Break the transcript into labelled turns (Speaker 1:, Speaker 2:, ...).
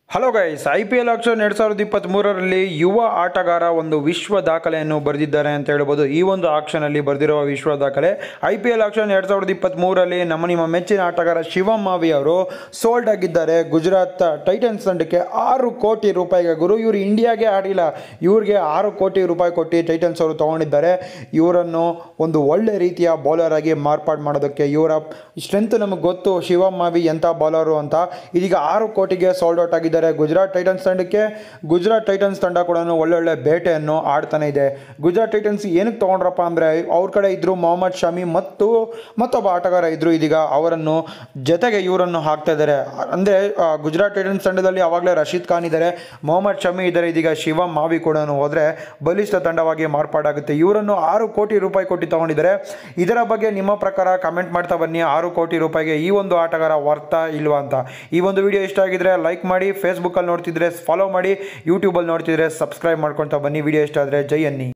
Speaker 1: hello guys I P L auction ಎರಡು ಸಾವಿರದ ಇಪ್ಪತ್ತ್ಮೂರರಲ್ಲಿ ಯುವ ಆಟಗಾರ ಒಂದು ವಿಶ್ವ ದಾಖಲೆಯನ್ನು ಬರೆದಿದ್ದಾರೆ ಅಂತ ಹೇಳ್ಬೋದು ಈ ಒಂದು ಆಕ್ಷನಲ್ಲಿ ಬರೆದಿರುವ ವಿಶ್ವ ದಾಖಲೆ ಐ ಪಿ ಎಲ್ ಆಕ್ಷನ್ ಎರಡು ಸಾವಿರದ ಇಪ್ಪತ್ತ್ಮೂರರಲ್ಲಿ ನಮ್ಮ ನಿಮ್ಮ ಮೆಚ್ಚಿನ ಆಟಗಾರ ಶಿವಮ್ ಮಾವಿ ಅವರು ಸೋಲ್ಡ್ ಆಗಿದ್ದಾರೆ ಗುಜರಾತ್ ಟೈಟನ್ಸ್ ತಂಡಕ್ಕೆ ಆರು ಕೋಟಿ ರೂಪಾಯಿಗೆ ಗುರು ಇವರು ಇಂಡಿಯಾಗೆ ಆಡಿಲ್ಲ ಇವ್ರಿಗೆ ಆರು ಕೋಟಿ ರೂಪಾಯಿ ಕೊಟ್ಟು ಟೈಟನ್ಸ್ ಅವರು ತೊಗೊಂಡಿದ್ದಾರೆ ಇವರನ್ನು ಒಂದು ಒಳ್ಳೆ ರೀತಿಯ ಬೌಲರ್ ಆಗಿ ಮಾರ್ಪಾಡು ಮಾಡೋದಕ್ಕೆ ಇವರ ಸ್ಟ್ರೆಂತ್ ನಮಗೆ ಗೊತ್ತು ಶಿವಮ್ ಮಾವಿ ಎಂಥ ಬೌಲರು ಅಂತ ಇದೀಗ ಆರು ಕೋಟಿಗೆ ಸೋಲ್ಡ್ ಔಟ್ ಆಗಿದ್ದಾರೆ ಗುಜರಾತ್ ಟೈಟನ್ಸ್ ತಂಡಕ್ಕೆ ಗುಜರಾತ್ ಟೈಟನ್ಸ್ ತಂಡ ಕೂಡ ಒಳ್ಳೊಳ್ಳೆ ಬೇಟೆಯನ್ನು ಆಡ್ತಾನೆ ಇದೆ ಗುಜರಾತ್ ಟೈಟನ್ಸ್ ಏನಕ್ಕೆ ತೊಗೊಂಡ್ರಪ್ಪ ಅಂದರೆ ಅವ್ರ ಕಡೆ ಇದ್ದರು ಮೊಹಮ್ಮದ್ ಶಮಿ ಮತ್ತು ಮತ್ತೊಬ್ಬ ಆಟಗಾರ ಇದ್ದರು ಇದೀಗ ಅವರನ್ನು ಜೊತೆಗೆ ಇವರನ್ನು ಹಾಕ್ತಾ ಇದ್ದಾರೆ ಅಂದರೆ ಗುಜರಾತ್ ಟೈಟನ್ಸ್ ತಂಡದಲ್ಲಿ ಆವಾಗಲೇ ರಶೀದ್ ಖಾನ್ ಇದ್ದಾರೆ ಮೊಹಮ್ಮದ್ ಶಮಿ ಇದ್ದಾರೆ ಇದೀಗ ಶಿವಮ್ ಮಾವಿ ಕೂಡ ಹೋದರೆ ಬಲಿಷ್ಠ ತಂಡವಾಗಿ ಮಾರ್ಪಾಡಾಗುತ್ತೆ ಇವರನ್ನು ಆರು ಕೋಟಿ ರೂಪಾಯಿ ಕೊಟ್ಟು ತಗೊಂಡಿದ್ದಾರೆ ಇದರ ಬಗ್ಗೆ ನಿಮ್ಮ ಪ್ರಕಾರ ಕಮೆಂಟ್ ಮಾಡ್ತಾ ಬನ್ನಿ ಆರು ಕೋಟಿ ರೂಪಾಯಿಗೆ ಈ ಒಂದು ಆಟಗಾರ ವರ್ತ ಇಲ್ವಾ ಅಂತ ಈ ಒಂದು ವಿಡಿಯೋ ಇಷ್ಟ ಆಗಿದ್ರೆ ಲೈಕ್ ಮಾಡಿ ಫೇಸ್ಬುಕ್ಕಲ್ಲಿ ನೋಡ್ತಿದ್ರೆ ಫಾಲೋ ಮಾಡಿ ಯೂಟ್ಯೂಬಲ್ಲಿ ನೋಡ್ತಿದ್ರೆ ಸಬ್ಸ್ಕ್ರೈಬ್ ಮಾಡ್ಕೊಳ್ತಾ ಬನ್ನಿ ವಿಡಿಯೋ ಇಷ್ಟ ಆದರೆ ಜೈ ಅನ್ನಿ